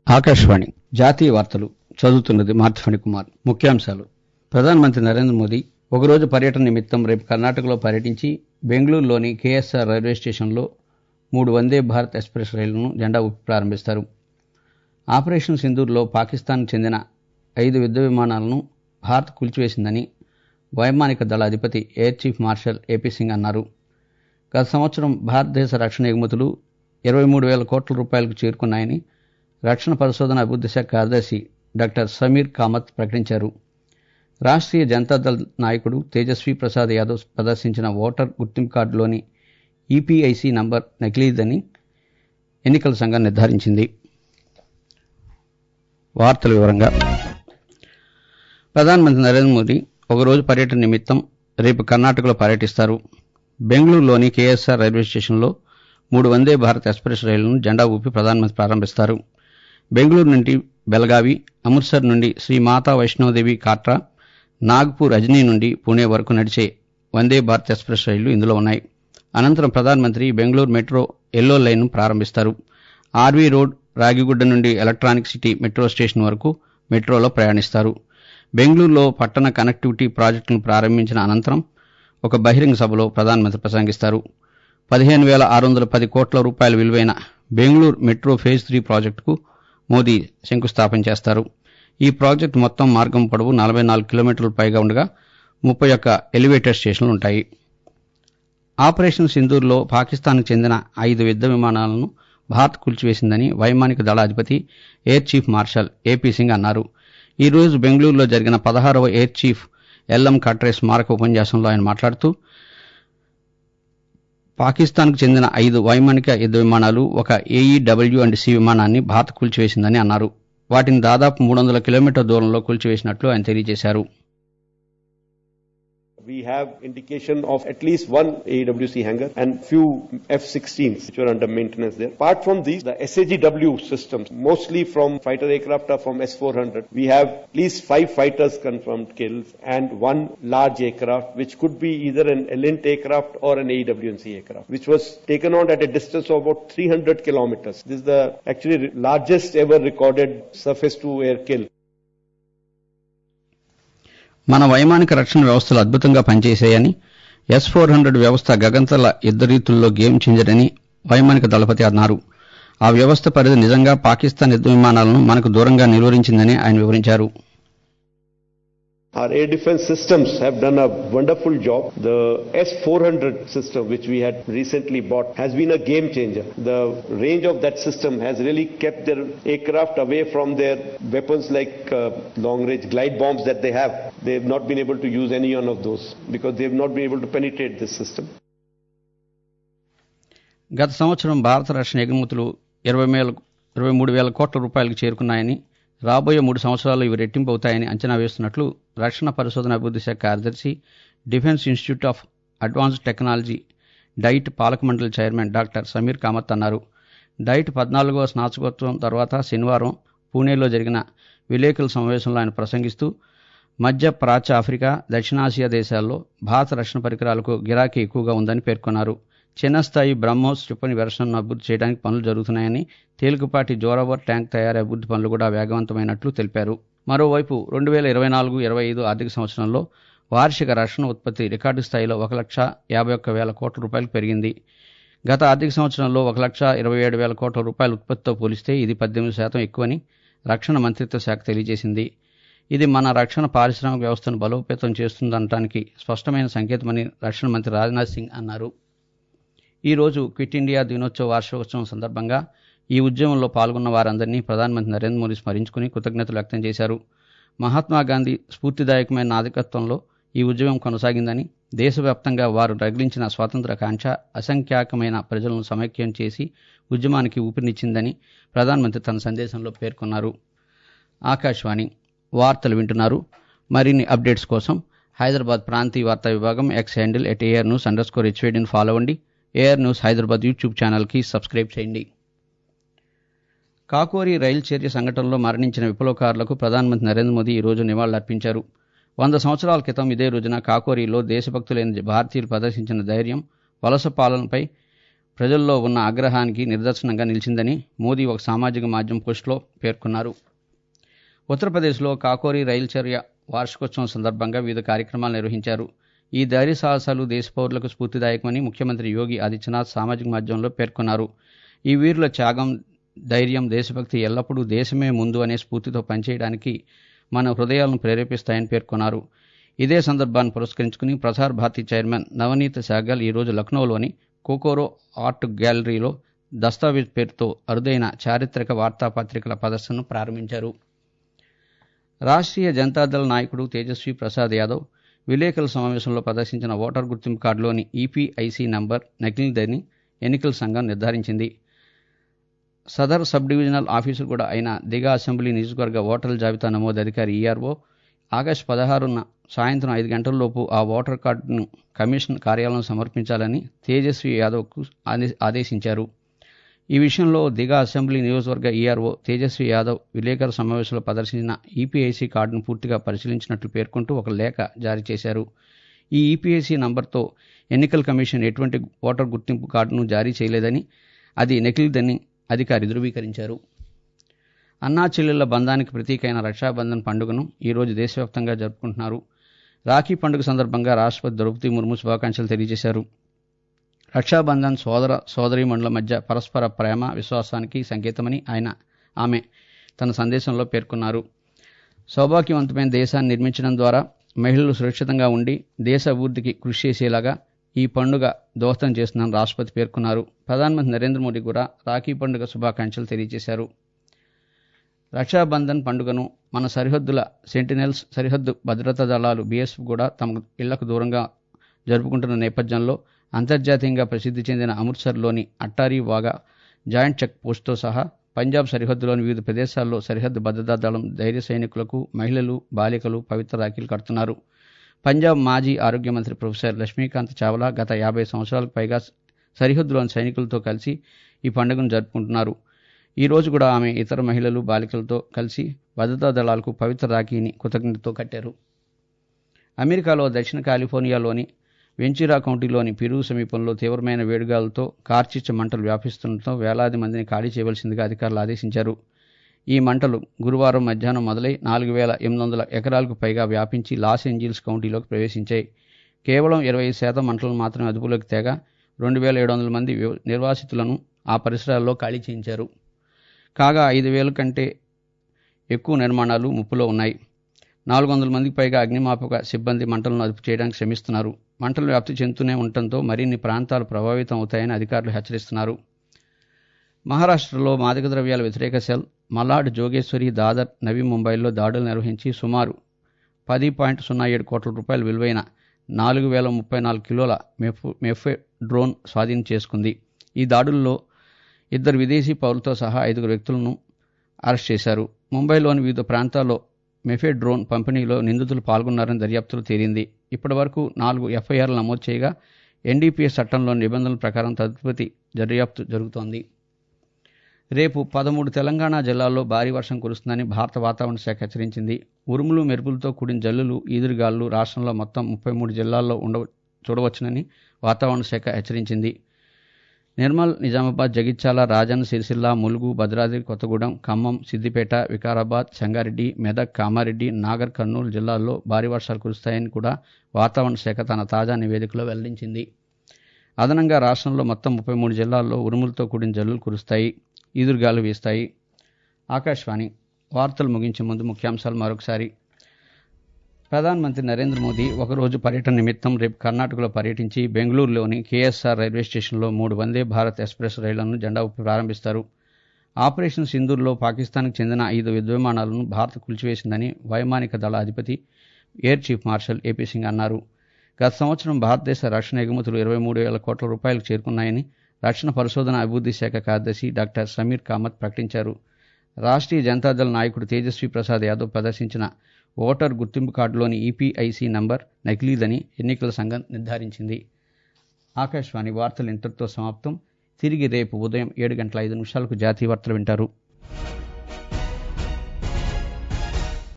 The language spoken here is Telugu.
ఆకాశవాణి జాతీయ వార్తలు చదువుతున్నది మార్తిఫణి కుమార్ ముఖ్యాంశాలు ప్రధానమంత్రి నరేంద్ర మోదీ ఒకరోజు పర్యటన నిమిత్తం రేపు కర్ణాటకలో పర్యటించి బెంగళూరులోని కేఎస్ఆర్ రైల్వే స్టేషన్లో మూడు వందే భారత్ ఎక్స్ప్రెస్ రైళ్లను జెండా ఊపి ప్రారంభిస్తారు ఆపరేషన్ సింధూర్లో పాకిస్తాన్కు చెందిన ఐదు యుద్ద విమానాలను భారత్ కూల్చివేసిందని వైమానిక దళ అధిపతి air chief marshal AP Singh అన్నారు గత సంవత్సరం భారతదేశ రక్షణ ఎగుమతులు ఇరవై మూడు వేల కోట్ల రూపాయలకు చేరుకున్నాయని రక్షణ పరిశోధన అభివృద్ధి శాఖ కార్యదర్శి డాక్టర్ సమీర్ కామత్ ప్రకటించారు రాష్ట్రీయ జనతాదళ్ నాయకుడు తేజస్వీ ప్రసాద్ యాదవ్ ప్రదర్శించిన ఓటర్ గుర్తింపు కార్డులోని ఈపీఐసి నంబర్ నకిలీదని ఎన్నికల సంఘం నిర్ధారించింది వార్తల వివరంగా ప్రధానమంత్రి నరేంద్ర మోదీ ఒకరోజు పర్యటన నిమిత్తం రేపు కర్ణాటకలో పర్యటిస్తారు బెంగళూరులోని కేఎస్ఆర్ రైల్వే స్టేషన్లో మూడు వందే భారత్ ఎక్స్ప్రెస్ రైళ్లను జెండా ఊపి ప్రధానమంత్రి ప్రారంభిస్తారు బెంగళూరు నుండి బెలగావి అమృత్సర్ నుండి శ్రీ మాతా వైష్ణోదేవి కాట్రా నాగ్పూర్ అజ్నీ నుండి పుణే వరకు నడిచే వందే భారత్ ఎక్స్ప్రెస్ రైళ్లు ఇందులో ఉన్నాయి అనంతరం ప్రధానమంత్రి బెంగళూరు మెట్రో ఎల్లో లైన్ను ప్రారంభిస్తారు ఆర్వీ రోడ్ రాగిగుడ్డ నుండి ఎలక్ట్రానిక్ సిటీ మెట్రో స్టేషన్ వరకు మెట్రోలో ప్రయాణిస్తారు బెంగళూరులో పట్టణ కనెక్టివిటీ ప్రాజెక్టులను ప్రారంభించిన అనంతరం ఒక బహిరంగ సభలో ప్రధానమంత్రి ప్రసంగిస్తారు పదిహేను వేల ఆరు వందల పది కోట్ల రూపాయల విలువైన బెంగళూరు మెట్రో ఫేజ్ త్రీ ప్రాజెక్టుకు మోదీ శంకుస్థాపన చేస్తారు ఈ ప్రాజెక్టు మొత్తం మార్గం పొడవు నలభై నాలుగు కిలోమీటర్ల పైగా ఉండగా ముప్పై ఒక్క ఎలివేటెడ్ స్టేషన్లు ఉంటాయి ఆపరేషన్ సింధూర్లో పాకిస్తాన్కు చెందిన ఐదు యుద్ద విమానాలను భారత్ కూల్చివేసిందని వైమానిక దళ అధిపతి air chief marshal AP Singh అన్నారు ఈ రోజు బెంగళూరులో జరిగిన పదహారవ ఎయిర్ చీఫ్ ఎల్ఎం కట్రే స్మారక ఉపన్యాసంలో ఆయన మాట్లాడుతూ పాకిస్తాన్కు చెందిన ఐదు వైమానిక యుద్ద విమానాలు ఒక ఏఈడబ్ల్యూ అండ్ సి విమానాన్ని భారత్ కూల్చివేసిందని అన్నారు వాటిని దాదాపు మూడు వందల కిలోమీటర్ దూరంలో కూల్చివేసినట్లు ఆయన తెలియజేశారు We have indication of at least one AWC hangar and few F-16s which were under maintenance there. Apart from these, the SAGW systems, mostly from fighter aircraft or from S-400, we have at least five fighters confirmed killed and one large aircraft which could be either an Elint aircraft or an AWC aircraft, which was taken on at a distance of about 300 kilometers. This is the actually largest ever recorded surface-to-air kill. మన వైమానిక రక్షణ వ్యవస్థలు అద్భుతంగా పనిచేశాయని ఎస్ ఫోర్ హండ్రెడ్ వ్యవస్థ గగంతల యుద్ద రీతుల్లో గేమ్ చేంజర్ అని వైమానిక దళపతి అన్నారు ఆ వ్యవస్థ పరిధి నిజంగా పాకిస్తాన్ యుద్ద విమానాలను మనకు దూరంగా నిలువరించిందని ఆయన వివరించారు Our air defense systems have done a wonderful job. The S-400 system, which we had recently bought, has been a game changer. The range of that system has really kept their aircraft away from their weapons like uh, long-range glide bombs that they have. They have not been able to use any one of those because they have not been able to penetrate this system. గత సంవత్సరం భారత రక్షణ ఎగుమతులు ఇరవై వేల ఇరవై మూడు వేల కోట్ల రూపాయలకు చేరుకున్నాయని రాబోయే మూడు సంవత్సరాల్లో ఇవి రెట్టింపు అవుతాయని అంచనా వేస్తున్నట్లు రక్షణ పరిశోధన అభివృద్ధి శాఖ కార్యదర్శి defence institute of advanced technology డైట్ పాలక మండలి చైర్మన్ డాక్టర్ సమీర్ కామత్ అన్నారు డైట్ పద్నాలుగవ స్నాతకోత్సవం తర్వాత శనివారం పూణేలో జరిగిన విలేకరుల సమావేశంలో ఆయన ప్రసంగిస్తూ మధ్య ప్రాచ్య ఆఫ్రికా దక్షిణాసియా దేశాల్లో భారత రక్షణ పరికరాలకు గిరాకీ ఎక్కువగా ఉందని పేర్కొన్నారు చిన్న స్థాయి బ్రహ్మోస్ క్షిపణి వెర్షన్ను అభివృద్ధి చేయడానికి పనులు జరుగుతున్నాయని తేలికపాటి జోరావర్ ట్యాంక్ తయారీ అభివృద్ధి పనులు కూడా వేగవంతమైనట్లు తెలిపారు మరోవైపు రెండు వేల ఇరవై నాలుగు ఇరవై ఐదు ఆర్థిక సంవత్సరంలో వార్షిక రక్షణ ఉత్పత్తి రికార్డు స్థాయిలో ఒక లక్ష యాభై ఒక్క వేల కోట్ల రూపాయలకు పెరిగింది గత ఆర్థిక సంవత్సరంలో ఒక లక్ష ఇరవై ఏడు వేల కోట్ల రూపాయల ఉత్పత్తితో పోలిస్తే ఇది పద్దెనిమిది శాతం ఎక్కువని రక్షణ మంత్రిత్వ శాఖ తెలియజేసింది ఇది మన రక్షణ పారిశ్రామిక వ్యవస్థను బలోపేతం చేస్తుందనటానికి స్పష్టమైన సంకేతమని రక్షణ మంత్రి రాజ్నాథ్ సింగ్ అన్నారు ఈ రోజు క్విట్ ఇండియా దినోత్సవ వార్షికోత్సవం సందర్భంగా ఈ ఉద్యమంలో పాల్గొన్న వారందరినీ ప్రధానమంత్రి నరేంద్ర మోదీ స్మరించుకుని కృతజ్ఞతలు వ్యక్తం చేశారు మహాత్మా గాంధీ స్ఫూర్తిదాయకమైన నాయకత్వంలో ఈ ఉద్యమం కొనసాగిందని దేశవ్యాప్తంగా వారు రగిలించిన స్వాతంత్ర కాంక్ష అసంఖ్యాకమైన ప్రజలను సమైక్యం చేసి ఉద్యమానికి ఊపిరినిచ్చిందని ప్రధానమంత్రి తన సందేశంలో పేర్కొన్నారు ఆకాశవాణి వార్తలు వింటున్నారు మరిన్ని అప్డేట్స్ కోసం హైదరాబాద్ ప్రాంతీయ వార్తా విభాగం X handle at AR news underscore స్కోర్ హెచ్వేడిని ఫాలో అవ్వండి ఏఆర్ న్యూస్ హైదరాబాద్ యూట్యూబ్ ఛానల్కి సబ్స్క్రైబ్ చేయండి కాకోరి రైలు చర్య సంఘటనలో మరణించిన విప్లవకారులకు ప్రధానమంత్రి నరేంద్ర మోదీ ఈ రోజు నివాళులర్పించారు వంద సంవత్సరాల క్రితం ఇదే రోజున కాకోరిలో దేశభక్తులైన భారతీయులు ప్రదర్శించిన ధైర్యం వలస పాలనపై ప్రజల్లో ఉన్న ఆగ్రహానికి నిదర్శనంగా నిలిచిందని మోదీ ఒక సామాజిక మాధ్యమం పోస్టులో పేర్కొన్నారు ఉత్తరప్రదేశ్లో కాకోరి రైలు చర్య వార్షికోత్సవం సందర్భంగా వివిధ కార్యక్రమాలు నిర్వహించారు ఈ ధైర్య సాహసాలు దేశ పౌరులకు స్ఫూర్తిదాయకమని ముఖ్యమంత్రి యోగి ఆదిత్యనాథ్ సామాజిక మాధ్యమంలో పేర్కొన్నారు ఈ వీరుల త్యాగం ధైర్యం దేశభక్తి ఎల్లప్పుడూ దేశమే ముందు అనే స్ఫూర్తితో పనిచేయడానికి మన హృదయాలను ప్రేరేపిస్తాయని పేర్కొన్నారు ఇదే సందర్భాన్ని పురస్కరించుకుని ప్రసార్ భారతి చైర్మన్ నవనీత్ సాగల్ ఈరోజు లక్నోలోని కోకోరో ఆర్ట్ గ్యాలరీలో దస్తావేజ్ పేరుతో అరుదైన చారిత్రక వార్తాపత్రికల ప్రదర్శనను ప్రారంభించారు రాష్ట్రీయ జనతాదళ నాయకుడు తేజస్వి ప్రసాద్ యాదవ్ విలేకరుల సమావేశంలో ప్రదర్శించిన ఓటర్ గుర్తింపు కార్డులోని ఈపీఐసీ నంబర్ నకిలీదని ఎన్నికల సంఘం నిర్ధారించింది సదర్ సబ్ డివిజనల్ ఆఫీసర్ కూడా అయిన దిగా అసెంబ్లీ నియోజకవర్గ ఓటర్ల జాబితా నమోదు అధికారి ఈఆర్ఓ ఆగస్టు పదహారున సాయంత్రం ఐదు గంటలలోపు ఆ ఓటర్ కార్డును కమిషన్ కార్యాలయం సమర్పించాలని తేజస్వి యాదవ్కు ఆదేశించారు ఈ విషయంలో దిగా అసెంబ్లీ నియోజకవర్గ ఈఆర్ఓ తేజస్వి యాదవ్ విలేకరుల సమావేశంలో ప్రదర్శించిన ఈపీఐసీ కార్డును పూర్తిగా పరిశీలించినట్లు పేర్కొంటూ ఒక లేఖ జారీ చేశారు ఈ ఈపీఐసీ నంబర్తో ఎన్నికల కమిషన్ ఎటువంటి ఓటర్ గుర్తింపు కార్డును జారీ చేయలేదని అది నకిలీదని అధికారి ధృవీకరించారు అన్నా చెల్లెళ్ల బంధానికి ప్రతీకైన రక్షాబంధన్ పండుగను ఈరోజు దేశవ్యాప్తంగా జరుపుకుంటున్నారు రాఖీ పండుగ సందర్భంగా రాష్ట్రపతి ద్రౌపది ముర్ము శుభాకాంక్షలు తెలియజేశారు రక్షాబంధన్ సోదర సోదరీమణుల మధ్య పరస్పర ప్రేమ విశ్వాసానికి సంకేతమని ఆయన ఆమె తన సందేశంలో పేర్కొన్నారు సౌభాగ్యవంతమైన దేశాన్ని నిర్మించడం ద్వారా మహిళలు సురక్షితంగా ఉండి దేశ అభివృద్ధికి కృషి చేసేలాగా ఈ పండుగ దోహదం చేస్తుందని రాష్ట్రపతి పేర్కొన్నారు ప్రధానమంత్రి నరేంద్ర మోదీ కూడా రాఖీ పండుగ శుభాకాంక్షలు తెలియజేశారు రక్షాబంధన్ పండుగను మన సరిహద్దుల సెంటినెల్స్ సరిహద్దు భద్రతా దళాలు బీఎస్ఎఫ్ కూడా తమ ఇళ్లకు దూరంగా జరుపుకుంటున్న నేపథ్యంలో అంతర్జాతీయంగా ప్రసిద్ధి చెందిన అమృత్సర్లోని అట్టారీ వాగా జాయింట్ చెక్ పోస్టుతో సహా పంజాబ్ సరిహద్దులోని వివిధ ప్రదేశాల్లో సరిహద్దు భద్రతా దళం ధైర్య సైనికులకు మహిళలు బాలికలు పవిత్ర రాఖీలు కడుతున్నారు పంజాబ్ మాజీ ఆరోగ్య మంత్రి ప్రొఫెసర్ లక్ష్మీకాంత్ చావ్లా గత యాభై సంవత్సరాలకు పైగా సరిహద్దులోని సైనికులతో కలిసి ఈ పండుగను జరుపుకుంటున్నారు ఈ రోజు కూడా ఆమె ఇతర మహిళలు బాలికలతో కలిసి భద్రతా దళాలకు పవిత్ర రాఖీని కృతజ్ఞతతో కట్టారు అమెరికాలో దక్షిణ కాలిఫోర్నియాలోని వెంచురా కౌంటీలోని పిరు సమీపంలో తీవ్రమైన వేడిగాలతో కార్చిచ్చ మంటలు వ్యాపిస్తుండటంతో వేలాది మందిని ఖాళీ చేయవలసిందిగా అధికారులు ఆదేశించారు ఈ మంటలు గురువారం మధ్యాహ్నం మొదలై నాలుగు వేల ఎనిమిది వందల ఎకరాలకు పైగా వ్యాపించి లాస్ ఏంజిల్స్ కౌంటీలోకి ప్రవేశించాయి కేవలం ఇరవై శాతం మంటలను మాత్రమే అదుపులోకి తేగా రెండు వేల ఏడు వందల మంది నిర్వాసితులను ఆ పరిసరాల్లో ఖాళీ చేయించారు కాగా ఐదు వేల కంటే ఎక్కువ నిర్మాణాలు ముప్పులో ఉన్నాయి నాలుగు వందల మందికి పైగా అగ్నిమాపక సిబ్బంది మంటలను అదుపు చేయడానికి శ్రమిస్తున్నారు మంటలు వ్యాప్తి చెందుతూనే ఉండటంతో మరిన్ని ప్రాంతాలు ప్రభావితం అవుతాయని అధికారులు హెచ్చరిస్తున్నారు మహారాష్ట్రలో మాదక ద్రవ్యాల వ్యతిరేక సెల్ మలాడ్ జోగేశ్వరి దాదర్ నవీ ముంబైలో దాడులు నిర్వహించి సుమారు పది పాయింట్ సున్నా ఏడు కోట్ల రూపాయల విలువైన నాలుగు వేల ముప్పై నాలుగు కిలోల మెఫ్ మెఫే డ్రోన్ స్వాధీనం చేసుకుంది ఈ దాడుల్లో ఇద్దరు విదేశీ పౌరులతో సహా ఐదుగురు వ్యక్తులను అరెస్ట్ చేశారు ముంబైలోని వివిధ ప్రాంతాల్లో మెఫే డ్రోన్ పంపిణీలో నిందితులు పాల్గొన్నారని దర్యాప్తులో తేలింది ఇప్పటి వరకు నాలుగు ఎఫ్ఐఆర్లు నమోదు చేయగా ఎన్డీపీఎస్ చట్టంలోని నిబంధనల ప్రకారం తదుపరి దర్యాప్తు జరుగుతోంది రేపు పదమూడు తెలంగాణ జిల్లాల్లో భారీ వర్షం కురుస్తుందని భారత వాతావరణ శాఖ హెచ్చరించింది ఉరుములు మెరుపులతో కూడిన జల్లులు ఈదురుగాలు రాష్ట్రంలో మొత్తం ముప్పై మూడు జిల్లాల్లో ఉండ చూడవచ్చునని వాతావరణ శాఖ హెచ్చరించింది నిర్మల్ నిజామాబాద్ జగిత్యాల రాజన్న సిరిసిల్ల ములుగు భద్రాద్రి కొత్తగూడెం ఖమ్మం సిద్దిపేట వికారాబాద్ సంగారెడ్డి మెదక్ కామారెడ్డి నాగర్ కర్నూలు జిల్లాల్లో భారీ వర్షాలు కురుస్తాయని కూడా వాతావరణ శాఖ తన తాజా నివేదికలో వెల్లడించింది అదనంగా రాష్ట్రంలో మొత్తం ముప్పై మూడు జిల్లాల్లో ఉరుములతో కూడిన జల్లులు కురుస్తాయి ఈదురుగాలు వీస్తాయి ఆకాశవాణి వార్తలు ముగించే ముందు ముఖ్యాంశాలు మరొకసారి ప్రధానమంత్రి నరేంద్ర మోదీ ఒకరోజు పర్యటన నిమిత్తం రేపు కర్ణాటకలో పర్యటించి బెంగళూరులోని కేఎస్ఆర్ రైల్వే స్టేషన్లో మూడు వందే భారత్ ఎక్స్ప్రెస్ రైళ్లను జెండా ఊపి ప్రారంభిస్తారు ఆపరేషన్ సింధూర్లో పాకిస్తాన్కు చెందిన ఐదు యుద్ధవిమానాలను భారత్ కూల్చివేసిందని వైమానిక దళ అధిపతి air chief marshal AP Singh అన్నారు గత సంవత్సరం భారతదేశ రక్షణ ఎగుమతులు ఇరవై మూడు వేల కోట్ల రూపాయలకు చేరుకున్నాయని రక్షణ పరిశోధన అభివృద్ధి శాఖ కార్యదర్శి డాక్టర్ సమీర్ కామత్ ప్రకటించారు రాష్ట్రీయ జనతాదళ నాయకుడు తేజస్వి ప్రసాద్ యాదవ్ ప్రదర్శించిన ఓటర్ గుర్తింపు కార్డులోని ఈపీఐసీ నంబర్ నకిలీదని ఎన్నికల సంఘం నిర్ధారించింది ఆకాశవాణి వార్తలు ఇంతటితో సమాప్తం తిరిగి రేపు ఉదయం ఏడు గంటల ఐదు నిమిషాలకు జాతీయ వార్తలు వింటారు